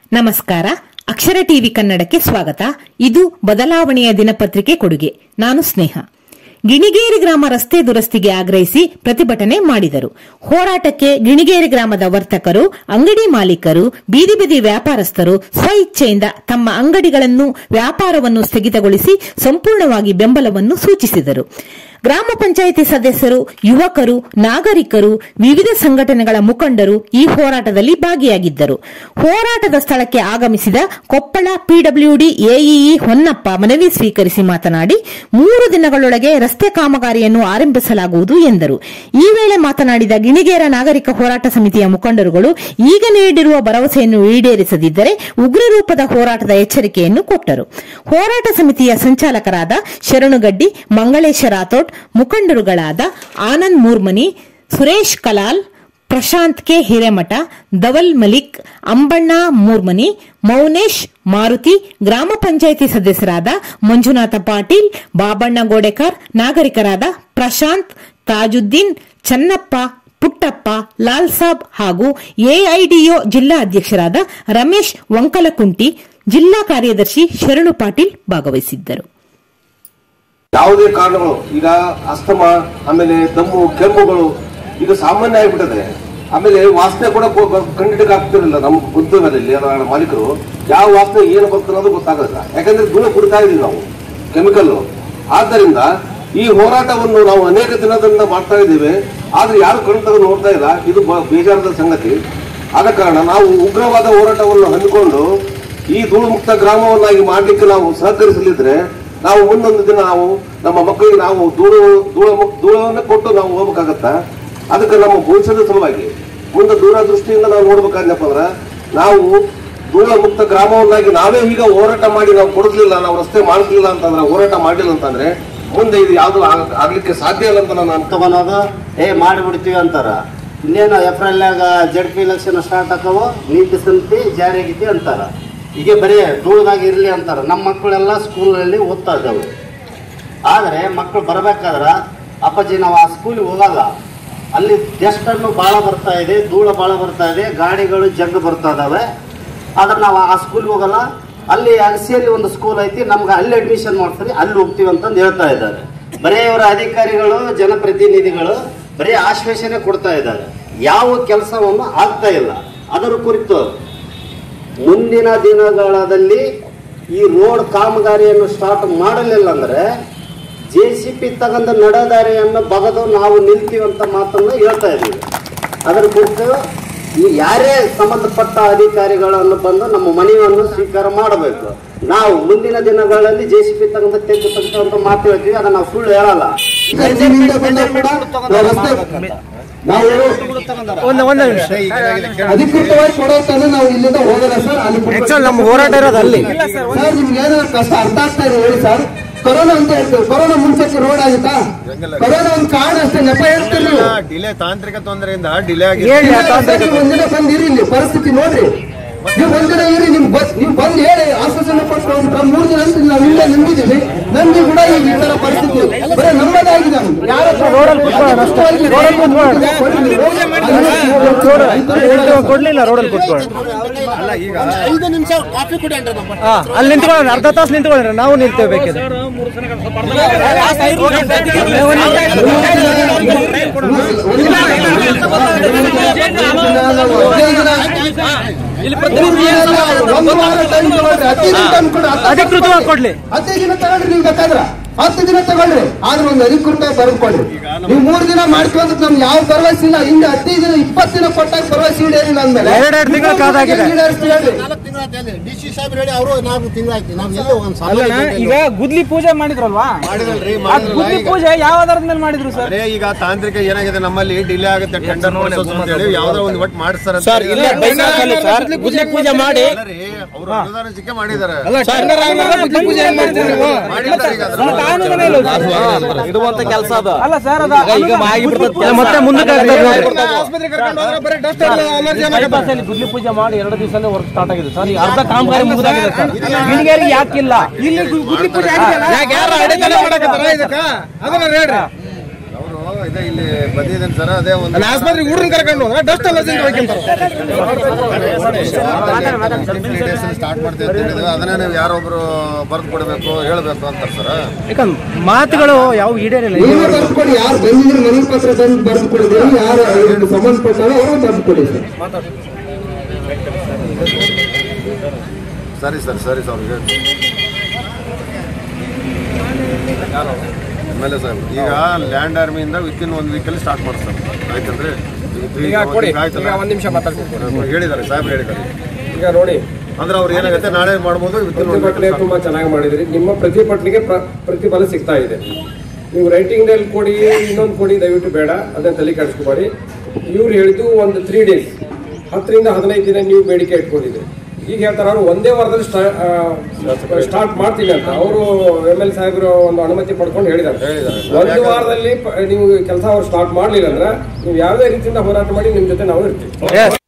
ನಮಸ್ಕಾರ ಅಕ್ಷರ ಟಿವಿ ಕನ್ನಡಕ್ಕೆ ಸ್ವಾಗತ ಇದು ಬದಲಾವಣೆಯ ದಿನಪತ್ರಿಕೆ ಕೊಡುಗೆ ನಾನು ಸ್ನೇಹ ಗಿಣಿಗೇರಿ ಗ್ರಾಮ ರಸ್ತೆ ದುರಸ್ತಿಗೆ ಆಗ್ರಹಿಸಿ ಪ್ರತಿಭಟನೆ ಮಾಡಿದರು ಹೋರಾಟಕ್ಕೆ ಗಿಣಿಗೇರಿ ಗ್ರಾಮದ ವರ್ತಕರು ಅಂಗಡಿ ಮಾಲೀಕರು ಬೀದಿ ಬೀದಿ ವ್ಯಾಪಾರಸ್ಥರು ಸ್ವಇಚ್ಛೆಯಿಂದ ತಮ್ಮ ಅಂಗಡಿಗಳನ್ನು ವ್ಯಾಪಾರವನ್ನು ಸ್ಥಗಿತಗೊಳಿಸಿ ಸಂಪೂರ್ಣವಾಗಿ ಬೆಂಬಲವನ್ನು ಸೂಚಿಸಿದರು ಗ್ರಾಮ ಪಂಚಾಯಿತಿ ಸದಸ್ಯರು ಯುವಕರು ನಾಗರಿಕರು ವಿವಿಧ ಸಂಘಟನೆಗಳ ಮುಖಂಡರು ಈ ಹೋರಾಟದಲ್ಲಿ ಭಾಗಿಯಾಗಿದ್ದರು ಹೋರಾಟದ ಸ್ಥಳಕ್ಕೆ ಆಗಮಿಸಿದ ಕೊಪ್ಪಳ ಪಿಡಬ್ಲ್ಯೂಡಿ ಎಇಇ ಹೊನ್ನಪ್ಪ ಮನವಿ ಸ್ವೀಕರಿಸಿ ಮಾತನಾಡಿ ಮೂರು ದಿನಗಳೊಳಗೆ ರಸ್ತೆ ಕಾಮಗಾರಿಯನ್ನು ಆರಂಭಿಸಲಾಗುವುದು ಎಂದರು ಈ ವೇಳೆ ಮಾತನಾಡಿದ ಗಿಣಿಗೇರ ನಾಗರಿಕ ಹೋರಾಟ ಸಮಿತಿಯ ಮುಖಂಡರುಗಳು ಈಗ ನೀಡಿರುವ ಭರವಸೆಯನ್ನು ಈಡೇರಿಸದಿದ್ದರೆ ಉಗ್ರ ರೂಪದ ಹೋರಾಟದ ಎಚ್ಚರಿಕೆಯನ್ನು ಕೊಟ್ಟರು ಹೋರಾಟ ಸಮಿತಿಯ ಸಂಚಾಲಕರಾದ ಶರಣುಗಡ್ಡಿ ಮಂಗಳೇಶ ರಾಥೋಡ್ ಮುಖಂಡರುಗಳಾದ ಆನಂದ್ ಮೂರ್ಮನಿ ಸುರೇಶ್ ಕಲಾಲ್ ಪ್ರಶಾಂತ್ ಕೆ ಹಿರೇಮಠ ಧವಲ್ ಮಲಿಕ್ ಅಂಬಣ್ಣ ಮೂರ್ಮನಿ ಮೌನೇಶ್ ಮಾರುತಿ ಗ್ರಾಮ ಪಂಚಾಯಿತಿ ಸದಸ್ಯರಾದ ಮಂಜುನಾಥ ಪಾಟೀಲ್ ಬಾಬಣ್ಣ ಗೋಡೆಕರ್ ನಾಗರಿಕರಾದ ಪ್ರಶಾಂತ್ ತಾಜುದ್ದೀನ್ ಚನ್ನಪ್ಪ ಪುಟ್ಟಪ್ಪ ಲಾಲ್ ಸಾಬ್ ಹಾಗೂ ಎಐಡಿಒ ಜಿಲ್ಲಾ ಅಧ್ಯಕ್ಷರಾದ ರಮೇಶ್ ವಂಕಲಕುಂಟಿ ಜಿಲ್ಲಾ ಕಾರ್ಯದರ್ಶಿ ಶರಣು ಪಾಟೀಲ್ ಭಾಗವಹಿಸಿದ್ದರು ಯಾವುದೇ ಕಾರಣಗಳು ಈಗ ಅಸ್ತಮ ಆಮೇಲೆ ದಮ್ಮು ಕೆಮ್ಮುಗಳು ಇದು ಸಾಮಾನ್ಯ ಆಗಿಬಿಟ್ಟದೆ ಆಮೇಲೆ ವಾಸನೆ ಕೂಡ ಕಂಡಿಡಿಗೆ ಆಗ್ತಿರಲಿಲ್ಲ ನಮ್ಮ ಉದ್ಯೋಗದಲ್ಲಿ ಅದರ ಮಾಲೀಕರು ಯಾವ ವಾಸನೆ ಏನು ಬರ್ತದೆ ಅನ್ನೋದು ಗೊತ್ತಾಗಲ್ಲ ಯಾಕಂದ್ರೆ ಧೂಳು ಕುಡ್ತಾ ಇದೀವಿ ನಾವು ಕೆಮಿಕಲ್ ಆದ್ದರಿಂದ ಈ ಹೋರಾಟವನ್ನು ನಾವು ಅನೇಕ ದಿನದಿಂದ ಮಾಡ್ತಾ ಇದ್ದೇವೆ ಆದ್ರೆ ಯಾರು ಕಣ್ ತೆಗೆದು ನೋಡ್ತಾ ಇಲ್ಲ ಇದು ಬ- ಬೇಜಾರದ ಸಂಗತಿ ಆದ ಕಾರಣ ನಾವು ಉಗ್ರವಾದ ಹೋರಾಟವನ್ನು ಹಮ್ಮಿಕೊಂಡು ಈ ಧೂಳು ಮುಕ್ತ ಗ್ರಾಮವನ್ನಾಗಿ ಮಾಡ್ಲಿಕ್ಕೆ ನಾವು ಸಹಕರಿಸಲಿದ್ರೆ ನಾವು ಮುಂದೊಂದು ದಿನ ನಾವು ನಮ್ಮ ಮಕ್ಕಳಿಗೆ ನಾವು ಧೂಳು ಧೂಳ ಮುಕ್- ಧೂಳವನ್ನೇ ಕೊಟ್ಟು ನಾವು ಹೋಗ್ಬೇಕಾಗತ್ತ ಅದಕ್ಕೆ ನಮ್ಮ ಭವಿಷ್ಯದ ಸಲುವಾಗಿ ಮುಂದೆ ದೂರದೃಷ್ಟಿಯಿಂದ ನಾವು ನೋಡ್ಬೇಕಾದ್ನಪ್ಪ ಅಂದ್ರ ನಾವು ಧೂಳ ಮುಕ್ತ ಗ್ರಾಮವನ್ನಾಗಿ ನಾವೇ ಈಗ ಹೋರಾಟ ಮಾಡಿ ನಾವು ಕೊಡಲಿಲ್ಲ ನಾವು ರಸ್ತೆ ಮಾಡಿಸ್ಲಿಲ್ಲ ಅಂತಂದ್ರೆ ಹೋರಾಟ ಮಾಡಿಲ್ಲ ಅಂತಂದ್ರೆ ಮುಂದೆ ಇದು ಯಾವ್ದು ಆಗ್- ಆಗ್ಲಿಕ್ಕೆ ಸಾಧ್ಯ ಇಲ್ಲ ಅಂತ ನಾನು ತಗೊಳೋದು ಏ ಮಾಡಿಬಿಡ್ತೀವಿ ಅಂತಾರ ಇನ್ನೇನು ಏಪ್ರಿಲ್ನಾಗ ಜಡ್ ಪಿ ಎಲೆಕ್ಷನ್ ಸ್ಟಾರ್ಟ್ ಆಕವು ನೀತಿ ಸಮಿತಿ ಜಾರಿಯಾಗಿತಿ ಅಂತಾರ ಈಗ ಬರೀ ಧೂಳದಾಗ ಇರಲಿ ಅಂತಾರ ನಮ್ಮ ಮಕ್ಕಳೆಲ್ಲ ಸ್ಕೂಲಲ್ಲಿ ಓದ್ತಾ ಇದ್ದಾವೆ ಆದರೆ ಮಕ್ಕಳು ಬರಬೇಕಾದ್ರೆ ಅಪ್ಪಾಜಿ ನಾವು ಆ ಸ್ಕೂಲಿಗೆ ಹೋಗಲ್ಲ ಅಲ್ಲಿ ಡಸ್ಟನ್ನು ಭಾಳ ಬರ್ತಾ ಇದೆ ಧೂಳು ಭಾಳ ಬರ್ತಾ ಇದೆ ಗಾಡಿಗಳು ಜಗ್ ಬರ್ತಾ ಇದಾವೆ ಆದ್ರೆ ನಾವು ಆ ಸ್ಕೂಲ್ಗೆ ಹೋಗಲ್ಲ ಅಲ್ಲಿ ಅಗಸಿಯಲ್ಲಿ ಒಂದು ಸ್ಕೂಲ್ ಐತಿ ನಮ್ಗೆ ಅಲ್ಲಿ ಅಡ್ಮಿಷನ್ ಮಾಡ್ತಾರೆ ಅಲ್ಲಿ ಹೋಗ್ತೀವಿ ಅಂತಂದು ಹೇಳ್ತಾ ಇದ್ದಾರೆ ಬರೀ ಇವರ ಅಧಿಕಾರಿಗಳು ಜನಪ್ರತಿನಿಧಿಗಳು ಬರೀ ಆಶ್ವಾಸನೆ ಕೊಡ್ತಾ ಇದ್ದಾರೆ ಯಾವ ಕೆಲಸವನ್ನು ಆಗ್ತಾ ಇಲ್ಲ ಅದರ ಕುರಿತು ಮುಂದಿನ ದಿನಗಳಲ್ಲಿ ಈ ರೋಡ್ ಕಾಮಗಾರಿಯನ್ನು ಸ್ಟಾರ್ಟ್ ಮಾಡಲಿಲ್ಲ ಅಂದ್ರೆ ಜೆ ಸಿ ಪಿ ತಗೊಂಡ ನಡೆದಾರಿಯನ್ನು ಬಗದು ನಾವು ನಿಲ್ತೀವಿ ಅಂತ ಮಾತನ್ನು ಹೇಳ್ತಾ ಇದ್ದೀವಿ ಅದರ ಕುರಿತು ಈ ಯಾರೇ ಸಂಬಂಧಪಟ್ಟ ಅಧಿಕಾರಿಗಳನ್ನು ಬಂದು ನಮ್ಮ ಮನವಿಯನ್ನು ಸ್ವೀಕಾರ ಮಾಡಬೇಕು ನಾವು ಮುಂದಿನ ದಿನಗಳಲ್ಲಿ ಜೆ ಸಿ ಪಿ ತಗೊಂಡ ತೆಗೆದು ತೆಗೆದು ಮಾತು ಹೇಳ್ತೀವಿ ಅದನ್ನ ನಾವು ಸುಳ್ಳು ಹೇಳಲ್ಲ ನಿಮ್ಮಿಂದ ಬಂದಾಗ ಕೂಡ ನಾವು ರಸ್ತೆ ನಾವು ಒಂದು ಒಂದು ನಿಮಿಷ ಅಧಿಕೃತವಾಗಿ ಕೊಡೋತನ ನಾವು ಇಲ್ಲಿಂದ ಹೋಗಲ್ಲ ಸರ್ ಅಲ್ಲಿ ಆಕ್ಚುಲ್ ನಮ್ಮ ಹೋರಾಟ ಇರೋದು ಅಲ್ಲಿ ಸರ್ ನಿಮ್ಗೆ ಏನಾದ್ರು ಕಷ್ಟ ಅರ್ಥ ಆಗ್ತಾ ಇದೆ ಹೇಳಿ ಸರ್ ಕೊರೋನಾ ಅಂತ ಹೇಳ್ತೀವಿ ಕೊರೋನಾ ಮುಂಚೆಕ್ಕೆ ರೋಡ್ ಆಗಿತ್ತಾ ಕೊರೋನಾ ಒಂದು ಕಾರಣ ಅಷ್ಟೇ ನೆಪ ಹೇಳ್ತೀರಿ ನೀವು ಡಿಲೇ ತಾಂತ್ರಿಕ ತೊಂದರೆಯಿಂದ ಡಿಲೇ ಆಗಿದೆ ಹೇಳಿ ಆ ಇಲ್ಲ, ತಾಂತ್ರಿಕ ಸರ್, ನೀವು ಒಂದಿನ ಬಂದು ಇರಿ ಇಲ್ಲಿ ಪರಿಸ್ಥಿತಿ ನೋಡ್ರಿ ನೀವು ಒಂದಿನ ಇರಿ ನಿಮ್ ಬಸ್ ನೀವು ಬಂದು ಹೇಳಿ ಆಶ್ವಾಸನೆ ಕೊಟ್ಟು ಹೋಗ್ಬಿಟ್ರೆ ಮೂರು ದಿನ ಅಂತ ನಾವು ಇಲ್ಲೇ ನಂಬಿದ್ದೀವಿ ನಮ್ಗೆ ಕೂಡ ಈಗ ಈ ತರ ಪರಿಸ್ಥಿತಿ ಬರೀ ನಮ್ಮದಾಗಿದೆ ಯಾರ ಹತ್ರ ರೋಡಲ್ಲಿ ಕೂತ್ಕೊಳ್ಳೋಣ ಅಷ್ಟೇ. ರೋಡಲ್ಲಿ ಕೂತ್ಕೊಳ್ಳೋಣ. ಕೊಡ್ಲಿಲ್ಲ ರೋಡಲ್ಲಿ ಕೂತ್ಕೊಳ್ಳಿ ಹಾ ಅಲ್ಲಿ ನಿಂತ್ಕೊಳ್ಳೋಣ ಅರ್ಧ ತಾಸು ನಿಂತ್ಕೊಳ್ಳೋಣ ನಾವು ನಿಲ್ತೇವೆ ಬೇಕಿದ್ರೆ ಒಂದು ವಾರ ಟೈಮ್ ತಗೊಳ್ರಿ ಹತ್ತು ದಿನ time ಕೊಡ್ರಿ. ಹತ್ತು ಅಧಿಕೃತವಾಗಿ ಕೊಡ್ಲಿ ಹತ್ತು ದಿನ ತಗೊಳ್ರಿ ನೀವು ಬೇಕಾದ್ರ ಹತ್ತು ದಿನ ತಗೊಳ್ರಿ ಆದ್ರೆ ಒಂದು ಅಧಿಕೃತ ಬರ್ಕೊಡ್ರಿ ನೀವು ಮೂರ್ ದಿನ ಮಾಡ್ಕೊಂಡ್ ನಮ್ಗೆ ಯಾವ ಭರವಸೆ ಇಲ್ಲ ಹಿಂದೆ ಹದಿನೈದು ದಿನ ಇಪ್ಪತ್ತು ದಿನ ಕೊಟ್ಟಾಗ ಭರವಸೆ ಈಡೇರಿಲ್ಲ ಅಂದ್ಮೇಲೆ ಎರಡೆರಡು ತಿಂಗಳ ಕಾದಾಗಿದೆ. ಈಡೇರಿಸ್ತೀವಿ ಹೇಳ್ರಿ. ಅಲ್ಲಣ್ಣ ಈಗ ಗುದ್ಲಿ ಪೂಜೆ ಮಾಡಿದ್ರಲ್ವಾ ಆ ಗುದ್ಲಿ ಪೂಜೆ ಯಾವ ಆಧಾರದ ಮೇಲೆ ಮಾಡಿದ್ರು ಸರ್ ಅದೇ ಈಗ ತಾಂತ್ರಿಕ ಏನಾಗಿದೆ ನಮ್ಮಲ್ಲಿ ಡಿಲೇ ಆಗುತ್ತೆ ಟೆಂಡರ್ ಮಾಡಿಸೋದು ಅಂತ ಹೇಳಿ ಯಾವ್ದೋ ಒಂದು ಒಟ್ಟು ಮಾಡಿಸ್ತಾರೆ ಅಂತ ಸರ್ ಹೇಳಿ. ಇಲ್ಲ ಬೈನಾಕಲ್ಲಿ ಸರ್ ಗುದ್ಲಿ ಪೂಜೆ ಮಾಡಿ ಅಲ್ಲ ರೀ, ಅವ್ರು ಅನುದಾನ ಸಿಕ್ಕೇ ಮಾಡಿದ್ದಾರೆ ಅಲ್ಲ ಟೆಂಡರ್ ಆದ್ಮೇಲೆ ಗುದ್ಲಿ ಪೂಜೆ ಹೆಂಗ್ ಮಾಡ್ತೀರಿ ನೀವು ಮಾಡಿದ್ದಾರೆ ಈಗ ಅದನ್ನ. ಮತ್ತೆ ಕಾನೂನು ಇಲ್ಲ ಸರ್. ಇಡುವಂತ ಕೆಲಸ ಅದು ಅಲ್ಲ ಸರ್ ಅದ ಮತ್ತೆ ಮುಂದಕ್ಕೆ ಆಗ್ತದೆ ನೋಡ್ರಿ. ಆಸ್ಪತ್ರೆ ಕರ್ಕೊಂಡು ಹೋದ್ರೆ ಬರೀ ಡಸ್ಟ್ ಅಲ್ಲಿ ಗುದ್ಲಿ ಪೂಜೆ ಮಾಡಿ ಎರಡು ದಿವಸನೇ ವರ್ಕ್ ಸ್ಟಾರ್ಟ್ ಆಗಿದೆ ಸರ್ ಈಗ ಅರ್ಧ ಕಾಮಗಾರಿ ಮುಗಿದಾಗಿದೆ ಸರ್ ಗಿಣಿಗೇರಿಗೆ ಯಾಕಿಲ್ಲ ಇಲ್ಲಿ ಗುದ್ಲಿ ಪೂಜೆ ಯಾರು ಅಡೆತಡೆ ಮಾಡಕತ್ತಾರ ಇದಕ್ಕ ಅದನ್ನ ಹೇಳ್ರಿ ಅವರು ಸದ್ಯ ಇಲ್ಲಿ ಬಂದಿದ್ದೇನೆ ಸರ್ ಅದೇ ಒಂದು ಅಲ್ಲಿ ಆಸ್ಪತ್ರೆಗೆ ಹುಡುಗನ್ ಕರ್ಕೊಂಡು ಹೋದ್ರೆ ಡಸ್ಟ್ ಅಲರ್ಜಿ ಅಂತ ಹೋಗ್ಕೊಂತಾರೆ ಸ್ಟಾರ್ಟ್ ಮಾಡ್ತೀವಿ ಅಂತ ಹೇಳಿದ್ವಿ ಅದನ್ನೇ ನೀವು ಯಾರೊಬ್ರು ಬರ್ದು ಕೊಡಬೇಕು ಹೇಳ್ಬೇಕು ಅಂತಾರೆ ಸರ್ ಯಾಕಂದ್ರೆ ಮಾತುಗಳು ಯಾವ ಈಡೇರಿಲ್ಲ ನೀವೇ ಬರ್ದು ಕೊಡಿ ಯಾರು ಬಂದಿದ್ರೆ ಮನವಿ ಪತ್ರ ಬಂದು ಬರ್ದು ಕೊಡಿದ್ರೆ ಯಾರು ಇದಕ್ಕೆ ಸಂಬಂಧಪಟ್ಟಾಗ ಅವರು ಬರ್ದು ಕೊಡಿ ಸರ್ ಸರಿ ಸರ್ ಸರಿ ಸರ್ ಹೇಳಿ ಆಮೇಲೆ ಸರ್ ಈಗ ಲ್ಯಾಂಡ್ ಆರ್ಮಿಯಿಂದ ವಿತ್ ಇನ್ ಒಂದು ವೀಕಲ್ಲಿ ಸ್ಟಾರ್ಟ್ ಮಾಡ್ತಾರೆ ಆಯ್ತಂದ್ರೆ ಈಗ ಕೊಡಿ ಆಯ್ತಲ್ಲ ಈಗ ಒಂದ್ ನಿಮಿಷ ಮಾತಾಡ್ತೀನಿ ಹೇಳಿದ್ದಾರೆ ಸಾಹೇಬ್ರು ಹೇಳಿದ್ದಾರೆ ಈಗ ನೋಡಿ ಅಂದ್ರೆ ಅವ್ರು ಏನಾಗುತ್ತೆ ನಾಳೆ ಮಾಡ್ಬೋದು ವಿತ್ ಇನ್ ಪ್ರತಿಭಟನೆ ತುಂಬಾ ಚೆನ್ನಾಗಿ ಮಾಡಿದ್ರಿ ನಿಮ್ಮ ಪ್ರತಿಭಟನೆಗೆ ಪ್ರ- ಪ್ರತಿಫಲ ಸಿಗ್ತಾ ಇದೆ ನೀವು ರೈಟಿಂಗ್ ನಲ್ಲಿ ಕೊಡಿ ಇನ್ನೊಂದು ಕೊಡಿ ದಯವಿಟ್ಟು ಬೇಡ ಅದನ್ನ ತಲೆ ಕೆಡಿಸ್ಕೊಬೇಡಿ ಇವ್ರು ಹೇಳಿದ್ದು ಒಂದು ತ್ರೀ ಡೇಸ್ ಹತ್ತರಿಂದ ಹದಿನೈದು ದಿನ ನೀವು ಬೇಡಿಕೆ ಇಟ್ಕೊಂಡಿದ್ರಿ ಈಗ ಹೇಳ್ತಾರೆ ಅವ್ರು ಒಂದೇ ವಾರದಲ್ಲಿ ಸ್ಟಾರ್ಟ್ ಮಾಡ್ತೀವಿ ಅಂತ ಅವರು ಎಮ್ ಎಲ್ ಸಾಹೇಬರು ಒಂದು ಅನುಮತಿ ಪಡ್ಕೊಂಡು ಹೇಳಿದ್ದಾರೆ ಒಂದು ವಾರದಲ್ಲಿ ಪ- ನೀವು ಕೆಲಸ ಅವ್ರು ಸ್ಟಾರ್ಟ್ ಮಾಡ್ಲಿಲ್ಲ ಅಂದ್ರೆ ನೀವು ಯಾವುದೇ ರೀತಿಯಿಂದ ಹೋರಾಟ ಮಾಡಿ ನಿಮ್ ಜೊತೆ ನಾವು ಇರ್ತೀವಿ